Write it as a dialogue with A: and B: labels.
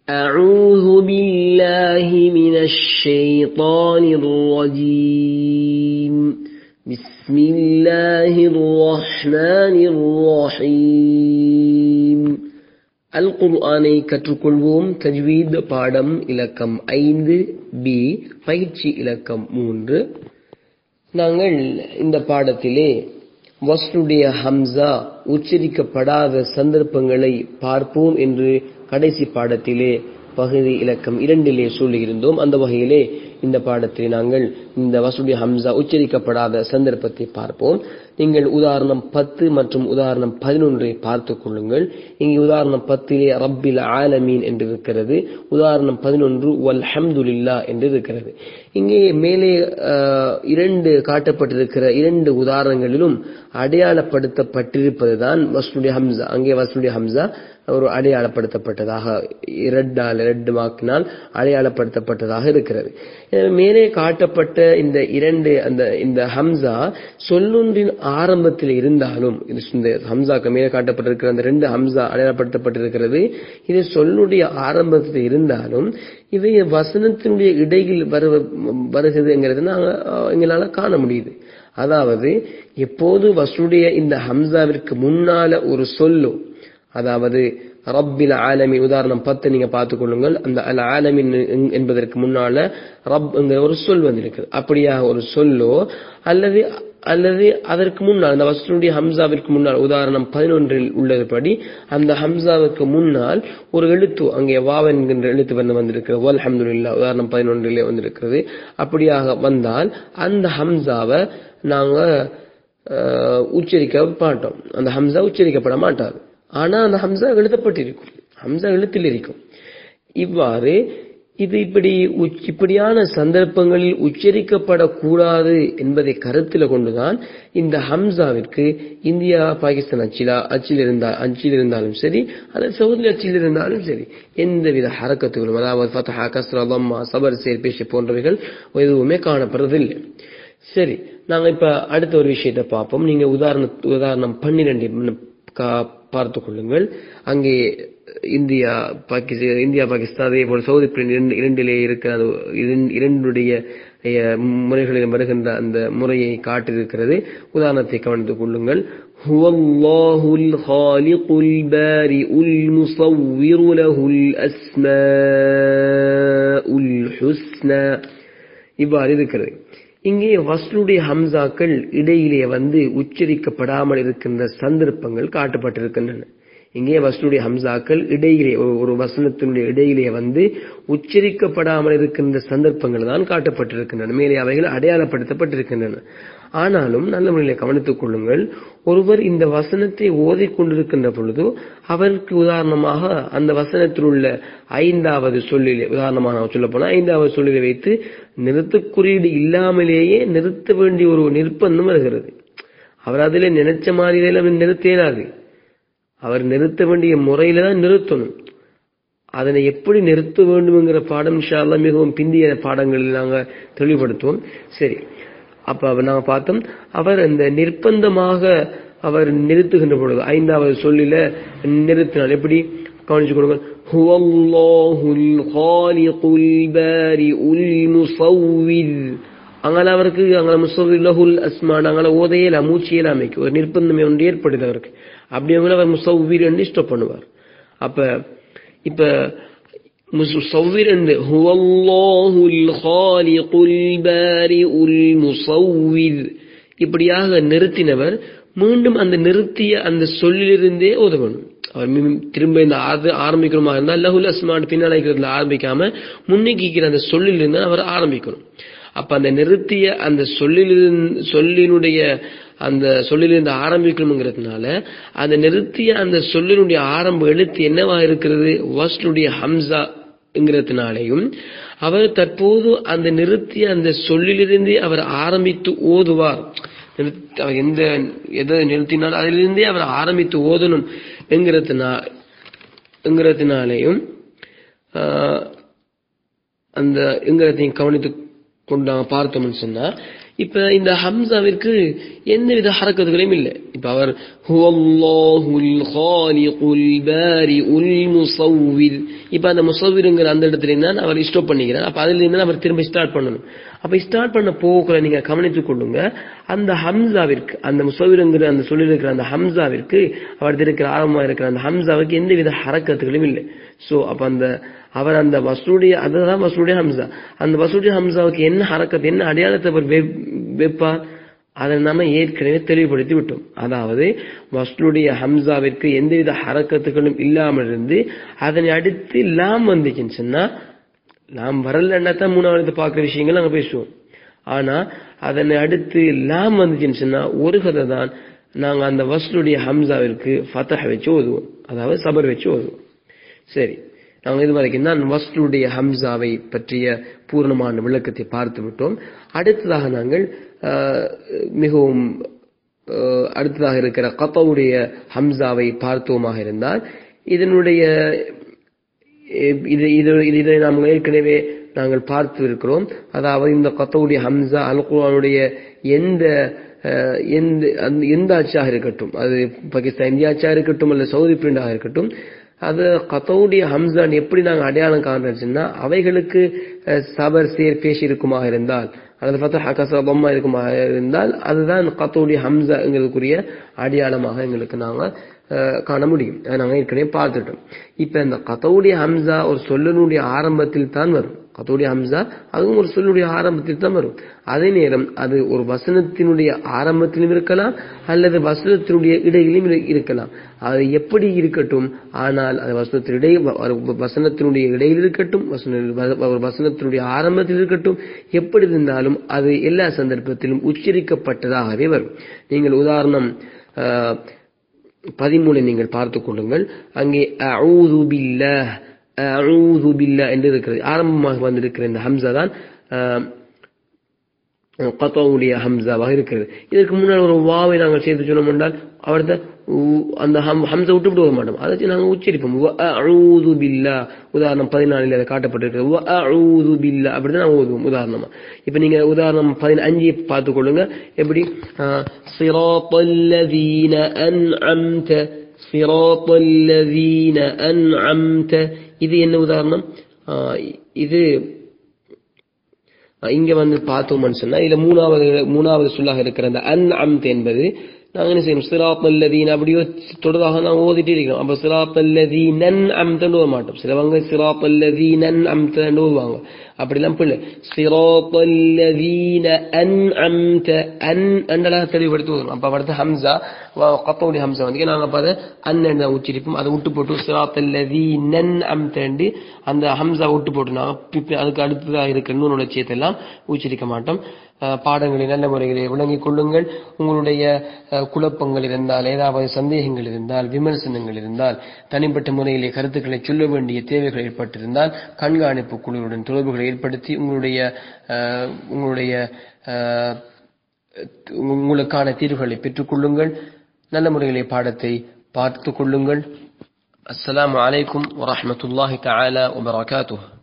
A: أعوذ بالله من الشيطان الرجيم بسم الله الرحمن الرحيم அல்குர்ஆனை கற்றுக்கொள்வோம் தஜ்வீத் பாடம் இலக்கம் ஐந்து பி பயிற்சி இலக்கம் மூன்று நாங்கள் இந்த பாடத்திலே வஸ்லுடைய ஹம்சா உச்சரிக்கப்படாத சந்தர்ப்பங்களை பார்ப்போம் என்று கடைசி பாடத்திலே பகுதி இலக்கம் இரண்டிலே சொல்லியிருந்தோம் அந்த வகையிலே இந்த பாடத்தில் நாங்கள் இந்த வசுடைய ஹம்சா உச்சரிக்கப்படாத சந்தர்ப்பத்தை பார்ப்போம் நீங்கள் உதாரணம் பத்து மற்றும் உதாரணம் பதினொன்றை பார்த்துக் கொள்ளுங்கள் இங்கே உதாரணம் பத்திலே ரப்பில் ஆலமீன் என்று இருக்கிறது உதாரணம் பதினொன்று வல் ஹம்துலில்லா என்று இருக்கிறது இங்கே மேலே இரண்டு காட்டப்பட்டிருக்கிற இரண்டு உதாரணங்களிலும் அடையாளப்படுத்தப்பட்டிருப்பதுதான் வசூடைய ஹம்சா அங்கே வசூடைய ஹம்சா ஒரு அடையாளப்படுத்தப்பட்டதாக ரெட்டால் ரெட் மார்க்கினால் அடையாளப்படுத்தப்பட்டதாக இருக்கிறது மேலே காட்டப்பட்ட இந்த இரண்டு அந்த இந்த ஹம்சா சொல்லொன்றின் ஆரம்பத்தில் இருந்தாலும் இந்த ஹம்சாக்கு மேலே காட்டப்பட்டிருக்கிற அந்த ரெண்டு ஹம்சா அடையாளப்படுத்தப்பட்டிருக்கிறது இது சொல்லுடைய ஆரம்பத்தில் இருந்தாலும் இவை வசனத்தினுடைய இடையில் வரு வருகிறதுங்கிறது நாங்கள் எங்களால் காண முடியுது அதாவது எப்போது வசனுடைய இந்த ஹம்சாவிற்கு முன்னால ஒரு சொல்லோ அதாவது ரப்பில் ஆலமின் உதாரணம் பத்து நீங்க பார்த்துக் கொள்ளுங்கள் அந்த அல் ஆலமின் என்பதற்கு முன்னால ரப் ஒரு சொல் வந்திருக்குது அப்படியாக ஒரு சொல்லோ அல்லது அல்லது அதற்கு முன்னால் அந்த வசனுடைய ஹம்சாவிற்கு முன்னால் உதாரணம் பதினொன்றில் உள்ளதுபடி அந்த ஹம்சாவுக்கு முன்னால் ஒரு எழுத்து அங்கே வாவ் என்கின்ற எழுத்து வந்து வந்திருக்கிறது வல் ஹம்துல்லா உதாரணம் பதினொன்றிலே வந்திருக்கிறது அப்படியாக வந்தால் அந்த ஹம்சாவை நாங்க உச்சரிக்க மாட்டோம் அந்த ஹம்சா உச்சரிக்கப்பட மாட்டாது ஆனா அந்த ஹம்சா எழுதப்பட்டிருக்கும் ஹம்சா எழுத்தில் இருக்கும் இவ்வாறு இது இப்படி இப்படியான சந்தர்ப்பங்களில் உச்சரிக்கப்படக்கூடாது என்பதை கருத்தில் கொண்டுதான் இந்த ஹம்சாவிற்கு இந்தியா பாகிஸ்தான் அச்சிலா அச்சில் இருந்தால் அச்சில் இருந்தாலும் சரி அல்லது சவுதி அச்சில் இருந்தாலும் சரி எந்தவித ஹரக்கத்துகளும் அதாவது ஃபத்தஹா கஸ்ரா லம்மா சபர் சேர்பேஷ போன்றவைகள் எதுவுமே காணப்படுறதில்லை சரி நாங்க இப்ப அடுத்த ஒரு விஷயத்தை பார்ப்போம் நீங்க உதாரண உதாரணம் பன்னிரெண்டு பார்த்து கொள்ளுங்கள் அங்கே இந்தியா பாகிஸ்தான் இந்தியா பாகிஸ்தான் அதே போல சவுதி இரண்டு இரண்டிலே இருக்கிற அது இரண்டுடைய முறைகளில் வருகின்ற அந்த முறையை காட்டியிருக்கிறது உதாரணத்தை கவனித்துக் கொள்ளுங்கள் هو الله الخالق البارئ المصور له الأسماء الحسنى இவ்வாறு இருக்கிறது இங்கே வஸ்லுடைய ஹம்சாக்கள் இடையிலே வந்து உச்சரிக்கப்படாமல் இருக்கின்ற சந்தர்ப்பங்கள் காட்டப்பட்டிருக்கின்றன இங்கே வசனுடைய ஹம்சாக்கள் இடையிலே ஒரு வசனத்தினுடைய இடையிலே வந்து உச்சரிக்கப்படாமல் இருக்கின்ற சந்தர்ப்பங்கள் தான் காட்டப்பட்டிருக்கின்றன மேலே அவைகள் அடையாளப்படுத்தப்பட்டிருக்கின்றன ஆனாலும் நல்ல முறையில் கவனித்துக் கொள்ளுங்கள் ஒருவர் இந்த வசனத்தை ஓதிக்கொண்டிருக்கின்ற பொழுது அவருக்கு உதாரணமாக அந்த வசனத்தில் உள்ள ஐந்தாவது சொல்லிலே உதாரணமாக சொல்ல போனா ஐந்தாவது சொல்லிலே வைத்து நிறுத்த குறியீடு இல்லாமலேயே நிறுத்த வேண்டிய ஒரு நிர்பந்தம் வருகிறது அவர் அதிலே நினைச்ச மாதிரி நிறுத்த இயலாது அவர் நிறுத்த வேண்டிய முறையில தான் நிறுத்தணும் அதனை எப்படி நிறுத்த வேண்டும்ங்கிற பாடம் ஷாலா மிகவும் பிந்திய பாடங்களில் நாங்கள் தெளிவுபடுத்துவோம் சரி அப்ப நாங்க பார்த்தோம் அவர் அந்த நிர்பந்தமாக அவர் நிறுத்துகின்ற பொழுது ஐந்தாவது சொல்லில நிறுத்தினால் எப்படி கவனிச்சு கொடுங்க هو الله الخالق البارئ المصور அங்கே அவருக்கு அங்கே முசவ்விர் லஹுல் அஸ்மான் அங்கே ஓதையில மூச்சியல அமைக்கும் ஒரு நிர்பந்தம் ஒன்று ஏற்படுது அவருக்கு அப்படி அவங்க அவர் முசவ்விர் என்று இஷ்டம் பண்ணுவார் அப்ப இப்ப முசவ்விர் என்று ஹுவல்லாஹுல் ஹாலிகுல் பாரிஉல் முசவ்விர் இப்படியாக நிறுத்தினவர் மீண்டும் அந்த நிறுத்திய அந்த சொல்லிலிருந்தே உதவணும் அவர் திரும்ப இந்த ஆறு ஆரம்பிக்கணுமா இருந்தால் லஹுல் அஸ்மான் பின்னால் ஆரம்பிக்காம முன்னிக்கிற அந்த சொல்லிலிருந்து அவர் ஆரம்பிக்கணும் அப்ப அந்த நிறுத்திய அந்த சொல்லிலிருந்து சொல்லினுடைய அந்த சொல்லிலிருந்து ஆரம்பிக்கணுங்கிறதுனால அந்த நிறுத்திய அந்த சொல்லினுடைய ஆரம்ப எழுத்து என்னவா இருக்கிறது வஸ்லுடைய ஹம்சாங்கிறதுனாலையும் அவர் தற்போது அந்த நிறுத்திய அந்த சொல்லிலிருந்தே அவர் ஆரம்பித்து ஓதுவார் அவர் எந்த எதை நிறுத்தினாலும் அதிலிருந்தே அவர் ஆரம்பித்து ஓதணும் என்கிறதுனா என்கிறதுனாலையும் அந்த என்கிறதையும் கவனித்து கொண்டு நாங்கள் பார்த்தோம்னு சொன்னா இப்ப இந்த ஹம்சாவிற்கு எந்தவித ஹரக்கத்துகளையும் இல்லை இப்ப அவர் ஹுவல்லாஹுல் காலிகுல் பாரிஉல் முஸவ்விர் இப்ப அந்த முசவ்விருங்கிற அந்த இடத்துல தான் அவர் ஸ்டாப் பண்ணிக்கிறார் அப்ப அதுல இருந்து அவர் திரும்ப ஸ்டார்ட் பண்ணணும் அப்ப ஸ்டார்ட் பண்ண போக்குல நீங்க கவனித்துக் கொள்ளுங்க அந்த ஹம்சாவிற்கு அந்த முசவ்விருங்கிற அந்த சொல்லியிருக்கிற அந்த ஹம்சாவிற்கு அவர் இருக்கிற ஆரம்பமா இருக்கிற அந்த ஹம்சாவுக்கு எந்தவித ஹரக்கத்துகளும் இல்லை சோ அப்ப அந்த அவர் அந்த வசூடைய அதுதான் வசூடைய ஹம்சா அந்த வசூடைய ஹம்சாவுக்கு என்ன ஹரக்கத் என்ன அடையாளத்தை அவர் வெப்- வைப்பார் அதை நாம ஏற்கனவே தெளிவுபடுத்தி விட்டோம் அதாவது வஸ்லுடைய ஹம்சாவிற்கு எந்தவித ஹரக்கத்துகளும் இல்லாமல் இருந்து அதனை அடுத்து லாம் வந்துச்சுன்னு சொன்னா லாம் வரலன்னா தான் மூணாவது பார்க்குற விஷயங்கள் நாங்க பேசுவோம் ஆனா அதனை அடுத்து லாம் வந்துச்சுன்னு சொன்னா ஒரு கதை தான் நாங்க அந்த வஸ்லுடைய ஹம்சாவிற்கு ஃபத்தஹ் வச்சு ஓதுவோம் அதாவது சபர் வச்சு ஓதுவோம் சரி நாங்கள் இது வரைக்கும் தான் வஸ்லுடைய ஹம்சாவை பற்றிய பூர்ணமான விளக்கத்தை பார்த்து விட்டோம் அடுத்ததாக நாங்கள் ஆஹ், மிகவும் ஆஹ், அடுத்ததாக இருக்கிற கத்தவுடைய ஹம்சாவை பார்த்தோமாக இருந்தால் இதனுடைய இ- இது இது இது- இதை நாம் ஏற்கனவே நாங்கள் பார்த்து இருக்கிறோம் அதாவது இந்த கத்தவுடைய ஹம்சா அல் குர்ஆனுடைய எந்த அஹ், எந்த அந்த- எந்த அச்சாக இருக்கட்டும் அது பாகிஸ்தான் இந்தியா அச்சா இருக்கட்டும் அல்ல சவுதி பிரிண்டாக இருக்கட்டும் அது கத்தவுடைய ஹம்சான் எப்படி நாங்கள் அடையாளம் காண்றோம்னா அவைகளுக்கு அஹ், சபர் சேர் பேஷ் இருக்குமாக இருந்தால் அல்லது ஃபத்தஹ் கசா பொம்மா இருக்குமாக இருந்தால் அதுதான் கத்தவுடைய ஹம்சாங்கிறதுக்குரிய அடையாளமாக எங்களுக்கு நாங்கள் அஹ், காண முடியும் அதை நாங்கள் ஏற்கனவே பார்த்துட்டோம் இப்போ இந்த கத்தவுடைய ஹம்சா ஒரு சொல்லனுடைய ஆரம்பத்தில் தான் வரும் கத்தவுடைய ஹம்சா அதுவும் ஒரு சொல்லுடைய ஆரம்பத்தில் தான் வரும் அதே நேரம் அது ஒரு வசனத்தினுடைய ஆரம்பத்திலும் இருக்கலாம் அல்லது வசனத்தினுடைய இடையிலும் இரு- இருக்கலாம் அது எப்படி இருக்கட்டும் ஆனால் அது வசனத்தின் இடை வ- வசனத்தினுடைய இடையில் இருக்கட்டும் வசன வ- ஒரு வசனத்தினுடைய ஆரம்பத்தில் இருக்கட்டும் எப்படி இருந்தாலும் அது எல்லா சந்தர்ப்பத்திலும் உச்சரிக்கப்பட்டதாகவே வரும் நீங்கள் உதாரணம் ஆஹ், பதிமூணை நீங்கள் பார்த்துக் கொள்ளுங்கள் அங்கே அஊது பில்லாஹ் அஊது பில்லாஹ் என்று இருக்கிறது ஆரம்பமாக வந்திருக்கிற இந்த ஹம்சா தான் ஆஹ், கத்தாவுடைய ஹம்சாவாக இருக்கிறது இதற்கு முன்னால் ஒரு வாவை நாங்கள் சேர்த்து சொன்னோம் என்றால் அவர்த அந்த ஹம் ஹம்சா விட்டு விட்டு வர மாட்டோம் அதை வச்சு நாங்கள் உச்சரிப்போம் வ அஊது பில்லா உதாரணம் பதினாலில் அதை காட்டப்பட்டிருக்கிறது வ அஊது பில்லா அப்படி தான் நாங்கள் ஓதுவோம் உதாரணமா இப்போ நீங்க உதாரணம் பதினஞ்சு பார்த்துக்கொள்ளுங்க எப்படி சிராத்தல்லதீன அன்அம்த சிராத்தல்லதீன அன்அம்த இது என்ன உதாரணம் ஆஹ் இது இங்க வந்து பார்த்தோம்னு சொன்னா இதுல மூணாவது மூணாவது சொல்லாக இருக்கிற அந்த அன் அம்த் என்பது நாங்க என்ன செய்யணும் சிராப் அல்லதீன் அப்படியோ தொடர்தாக நான் ஓதிட்டு இருக்கிறோம் அப்ப சிராப் அல்லதீ நன் அம்தன்னு ஓத மாட்டோம் சிலவங்க சிராப் அல்லதீ நன் அம்தன்னு ஓதுவாங்க அப்படிலாம் பிள்ளை சிராப் அல்லதீன அன் அம்த அன் அண்டலாக தெளிவுபடுத்தி ஓதணும் அப்ப அடுத்த ஹம்சா கத்தோடைய ஹம்சா வந்து நாங்க அப்ப அதை அன் தான் உச்சரிப்போம் அதை விட்டு போட்டு சிராப் அல்லதீ நன் அம்தண்டு அந்த ஹம்சா விட்டு போட்டு நாங்க பிப்பி- அதுக்கு அடுத்ததாக இருக்கிற நூல் உலட்சியத்தெல்லாம் உச்சரிக்க மாட்டோம் அஹ் பாடங்களை நல்ல முறைகளை விளங்கிக் கொள்ளுங்கள் உங்களுடைய அஹ், குழப்பங்கள் இருந்தால் ஏதாவது சந்தேகங்கள் இருந்தால் விமர்சனங்கள் இருந்தால் தனிப்பட்ட முறையிலே கருத்துக்களை சொல்ல வேண்டிய தேவைகள் ஏற்பட்டிருந்தால் கண்காணிப்பு குழுவுடன் தொடர்புகளை ஏற்படுத்தி உங்களுடைய அஹ், உங்களுடைய அஹ், உங்களுக்கான தீர்வுகளை பெற்றுக்கொள்ளுங்கள் நல்ல முறையிலே பாடத்தை பார்த்துக் கொள்ளுங்கள் அஸ்ஸலாமு அலைக்கும் வரஹ்மத்துல்லாஹி தஆலா வபரகாத்துஹு